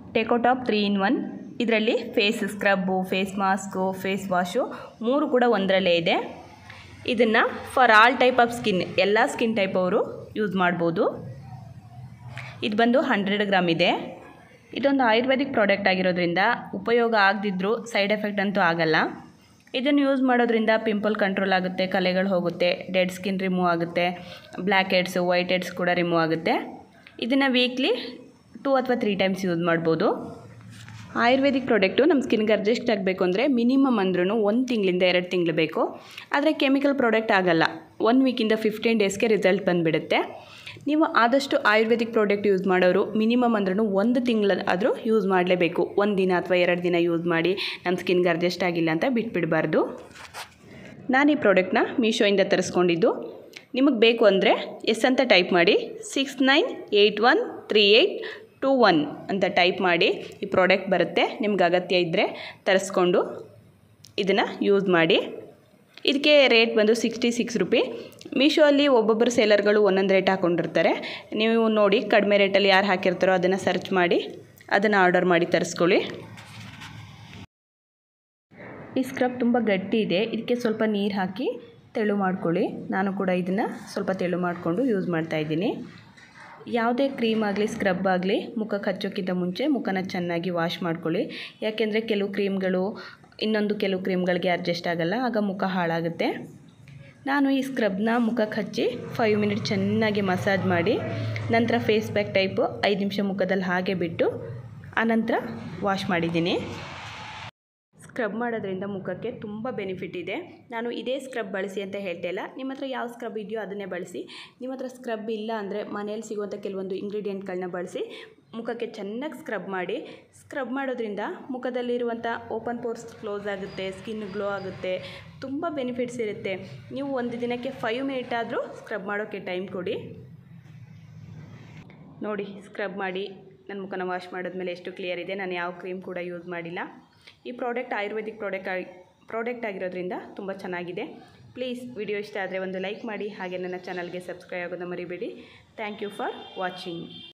ಟೆಕೋಟಾಪ್ three in one ಇದರಲ್ಲಿ face scrub face mask face wash ಮೂರು ಕೂಡ ಒಂದರಲ್ಲೇ ಇದೆ ಇದನ್ನು for all type of skin ಎಲ್ಲ ಸ್ಕಿನ್ ಟೈಪ್ ಅವರು ಯೂಸ್ ಮಾಡ್ಬೋದು ಇದು ಬಂದು ಹಂಡ್ರೆಡ್ ಗ್ರಾಮ್ ಇದೆ ಇದೊಂದು ಆಯುರ್ವೇದಿಕ್ ಪ್ರಾಡಕ್ಟ್ ಆಗಿರೋದ್ರಿಂದ ಉಪಯೋಗ ಆಗದಿದ್ದರೂ ಸೈಡ್ ಎಫೆಕ್ಟ್ ಅಂತೂ ಆಗಲ್ಲ ಇದನ್ನು ಯೂಸ್ ಮಾಡೋದ್ರಿಂದ ಪಿಂಪಲ್ ಕಂಟ್ರೋಲ್ ಆಗುತ್ತೆ ಕಲೆಗಳು ಹೋಗುತ್ತೆ ಡೆಡ್ ಸ್ಕಿನ್ ರಿಮೂವ್ ಆಗುತ್ತೆ ಬ್ಲ್ಯಾಕ್ ಹೆಡ್ಸು ವೈಟ್ ಹೆಡ್ಸ್ ಕೂಡ ರಿಮೂವ್ ಆಗುತ್ತೆ ಇದನ್ನು ವೀಕ್ಲಿ ಟೂ ಅಥವಾ ತ್ರೀ ಟೈಮ್ಸ್ ಯೂಸ್ ಮಾಡ್ಬೋದು ಆಯುರ್ವೇದಿಕ್ ಪ್ರಾಡಕ್ಟು ನಮ್ಮ ಸ್ಕಿನ್ಗೆ ಅಡ್ಜಸ್ಟ್ ಆಗಬೇಕು ಅಂದರೆ ಮಿನಿಮಮ್ ಅಂದ್ರೂ ಒಂದು ತಿಂಗಳಿಂದ ಎರಡು ತಿಂಗಳು ಬೇಕು ಆದರೆ ಕೆಮಿಕಲ್ ಪ್ರಾಡಕ್ಟ್ ಆಗಲ್ಲ ಒನ್ ವೀಕಿಂದ ಫಿಫ್ಟೀನ್ ಡೇಸ್ಗೆ ರಿಸಲ್ಟ್ ಬಂದುಬಿಡುತ್ತೆ ನೀವು ಆದಷ್ಟು ಆಯುರ್ವೇದಿಕ್ ಪ್ರಾಡಕ್ಟ್ ಯೂಸ್ ಮಾಡೋರು ಮಿನಿಮಮ್ ಅಂದ್ರೂ ಒಂದು ತಿಂಗಳ ಆದರೂ ಯೂಸ್ ಮಾಡಲೇಬೇಕು ಒಂದು ದಿನ ಅಥವಾ ಎರಡು ದಿನ ಯೂಸ್ ಮಾಡಿ ನಮ್ಮ ಸ್ಕಿನ್ಗೆ ಅಡ್ಜಸ್ಟ್ ಆಗಿಲ್ಲ ಅಂತ ಬಿಟ್ಬಿಡಬಾರ್ದು ನಾನು ಈ ಪ್ರಾಡಕ್ಟ್ನ ಮೀಶೋಯಿಂದ ತರಿಸ್ಕೊಂಡಿದ್ದು ನಿಮಗೆ ಬೇಕು ಅಂದರೆ ಎಸ್ ಅಂತ ಟೈಪ್ ಮಾಡಿ six nine eight one three eight two one ಅಂತ ಟೈಪ್ ಮಾಡಿ ಈ ಪ್ರಾಡಕ್ಟ್ ಬರುತ್ತೆ ನಿಮ್ಗೆ ಅಗತ್ಯ ಇದ್ದರೆ ತರಿಸ್ಕೊಂಡು ಇದನ್ನು ಯೂಸ್ ಮಾಡಿ ಇದಕ್ಕೆ ರೇಟ್ ಬಂದು ಸಿಕ್ಸ್ಟಿ ಸಿಕ್ಸ್ ರುಪಿ ಮೀಶೋ ಅಲ್ಲಿ ಒಬ್ಬೊಬ್ಬರು ಸೇಲರ್ಗಳು ಒಂದೊಂದು ರೇಟ್ ಹಾಕ್ಕೊಂಡಿರ್ತಾರೆ ನೀವು ನೋಡಿ ಕಡಿಮೆ ರೇಟಲ್ಲಿ ಯಾರು ಹಾಕಿರ್ತಾರೋ ಅದನ್ನು ಸರ್ಚ್ ಮಾಡಿ ಅದನ್ನು ಆರ್ಡರ್ ಮಾಡಿ ತರಿಸ್ಕೊಳ್ಳಿ ಈ ಸ್ಕ್ರಬ್ ತುಂಬ ಗಟ್ಟಿ ಇದೆ ಇದಕ್ಕೆ ಸ್ವಲ್ಪ ನೀರು ಹಾಕಿ ತೆಳು ಮಾಡ್ಕೊಳ್ಳಿ ನಾನು ಕೂಡ ಇದನ್ನು ಸ್ವಲ್ಪ ತೆಳು ಮಾಡಿಕೊಂಡು ಯೂಸ್ ಮಾಡ್ತಾಯಿದ್ದೀನಿ ಯಾವುದೇ ಕ್ರೀಮ್ ಆಗಲಿ ಸ್ಕ್ರಬ್ ಆಗಲಿ ಮುಖಕ್ಕೆ ಹಚ್ಚೋಕ್ಕಿಂತ ಮುಂಚೆ ಮುಖನ ಚೆನ್ನಾಗಿ ವಾಶ್ ಮಾಡ್ಕೊಳ್ಳಿ ಯಾಕೆಂದರೆ ಕೆಲವು ಕ್ರೀಮ್ಗಳು ಇನ್ನೊಂದು ಕೆಲವು ಕ್ರೀಮ್ಗಳಿಗೆ ಅಡ್ಜಸ್ಟ್ ಆಗಲ್ಲ ಆಗ ಮುಖ ಹಾಳಾಗುತ್ತೆ ನಾನು ಈ ಸ್ಕ್ರಬ್ನ ಮುಖಕ್ಕೆ ಹಚ್ಚಿ ಫೈವ್ ಮಿನಿಟ್ ಚೆನ್ನಾಗಿ ಮಸಾಜ್ ಮಾಡಿ ನಂತರ ಫೇಸ್ ಪ್ಯಾಕ್ ಟೈಪು ಐದು ನಿಮಿಷ ಮುಖದಲ್ಲಿ ಹಾಗೆ ಬಿಟ್ಟು ಆನಂತರ ವಾಶ್ ಮಾಡಿದ್ದೀನಿ ಸ್ಕ್ರಬ್ ಮಾಡೋದ್ರಿಂದ ಮುಖಕ್ಕೆ ತುಂಬ ಬೆನಿಫಿಟ್ ಇದೆ ನಾನು ಇದೇ ಸ್ಕ್ರಬ್ ಬಳಸಿ ಅಂತ ಹೇಳ್ತಾ ಇಲ್ಲ ನಿಮ್ಮ ಹತ್ರ ಯಾವ ಸ್ಕ್ರಬ್ ಇದೆಯೋ ಅದನ್ನೇ ಬಳಸಿ ನಿಮ್ಮ ಹತ್ರ ಸ್ಕ್ರಬ್ ಇಲ್ಲ ಅಂದರೆ ಮನೇಲಿ ಸಿಗುವಂಥ ಕೆಲವೊಂದು ಇಂಗ್ರೀಡಿಯೆಂಟ್ಗಳನ್ನ ಬಳಸಿ ಮುಖಕ್ಕೆ ಚೆನ್ನಾಗಿ ಸ್ಕ್ರಬ್ ಮಾಡಿ ಸ್ಕ್ರಬ್ ಮಾಡೋದ್ರಿಂದ ಮುಖದಲ್ಲಿರುವಂಥ ಓಪನ್ ಪೋರ್ಸ್ ಕ್ಲೋಸ್ ಆಗುತ್ತೆ ಸ್ಕಿನ್ ಗ್ಲೋ ಆಗುತ್ತೆ ತುಂಬ ಬೆನಿಫಿಟ್ಸ್ ಇರುತ್ತೆ ನೀವು ಒಂದು ದಿನಕ್ಕೆ ಫೈವ್ ಮಿನಿಟ್ ಆದರೂ ಸ್ಕ್ರಬ್ ಮಾಡೋಕ್ಕೆ ಟೈಮ್ ಕೊಡಿ ನೋಡಿ ಸ್ಕ್ರಬ್ ಮಾಡಿ ನನ್ನ ಮುಖನ ವಾಶ್ ಮಾಡಿದ್ಮೇಲೆ ಎಷ್ಟು ಕ್ಲಿಯರ್ ಇದೆ ನಾನು ಯಾವ ಕ್ರೀಮ್ ಕೂಡ ಯೂಸ್ ಮಾಡಿಲ್ಲ ಈ ಪ್ರಾಡಕ್ಟ್ ಆಯುರ್ವೇದಿಕ್ ಪ್ರಾಡಕ್ಟ್ ಆಗಿ ಪ್ರಾಡಕ್ಟ್ ಆಗಿರೋದ್ರಿಂದ ತುಂಬ ಚೆನ್ನಾಗಿದೆ ಪ್ಲೀಸ್ ವಿಡಿಯೋ ಇಷ್ಟ ಆದರೆ ಒಂದು ಲೈಕ್ ಮಾಡಿ ಹಾಗೆ ನನ್ನ ಚಾನಲ್ಗೆ ಸಬ್ಸ್ಕ್ರೈಬ್ ಆಗೋದನ್ನು ಮರಿಬೇಡಿ ಥ್ಯಾಂಕ್ ಯು ಫಾರ್ ವಾಚಿಂಗ್